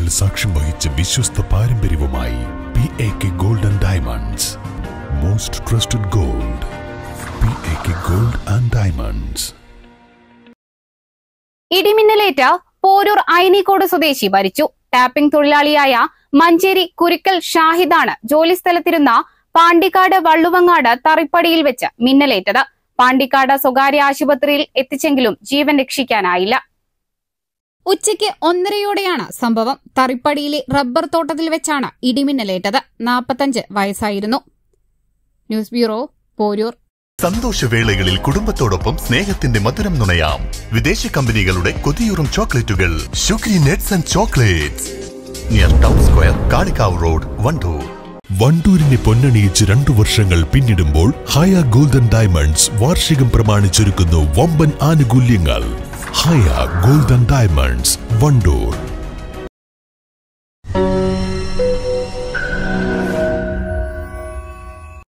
പതിറ്റാണ്ടുകൾ സാക്ഷ്യം വഹിച്ച വിശ്വസ്ത പാരമ്പര്യവുമായി P A K gold and diamonds most trusted gold P A K gold and diamonds ഇടിമിന്നലേറ്റ പോരൂർ ഐനിക്കോട് സ്വദേശി മരിച്ചു ടാപ്പിംഗ് തൊഴിലാളിയായ മഞ്ചേരി കുരിക്കൽ ഷാഹിദാണ് ജോലിസ്ഥലത്തിരുന്ന പാണ്ടിക്കാട് വള്ളുവങ്ങാട് തറിപ്പടിയിൽ വെച്ച് മിന്നലേറ്റത് പാണ്ടിക്കാട് സ്വകാര്യ ആശുപത്രിയിൽ എത്തിച്ചെങ്കിലും ജീവൻ രക്ഷിക്കാനായില്ല ഉച്ചയ്ക്ക് ഒന്നരയോടെയാണ് സംഭവം തറിപ്പടിയിലെ റബ്ബർ തോട്ടത്തിൽ വെച്ചാണ് ഇടിമിന്നലേറ്റത് നാൽപ്പത്തഞ്ച് വയസ്സായിരുന്നു ന്യൂസ് ബ്യൂറോ പോരൂർ സന്തോഷവേളകളിൽ കുടുംബത്തോടൊപ്പം സ്നേഹത്തിന്റെ മധുരം നുണയാം വിദേശ കമ്പനികളുടെ കൊതിയൂറും ചോക്ലേറ്റുകൾ sugary nets and chocolates near town square Kalikavu road Wandoor വണ്ടൂരിനെ പൊന്നണിയിച്ച് രണ്ടു വർഷങ്ങൾ പിന്നിടുമ്പോൾ ഹയ ഗോൾഡൻ ഡയമണ്ട്സ് വാർഷികം പ്രമാണിച്ചൊരുക്കുന്നു വമ്പൻ ആനുകൂല്യങ്ങൾ ഹയ ഗോൾഡൻ ഡയമണ്ട്സ് വണ്ടൂർ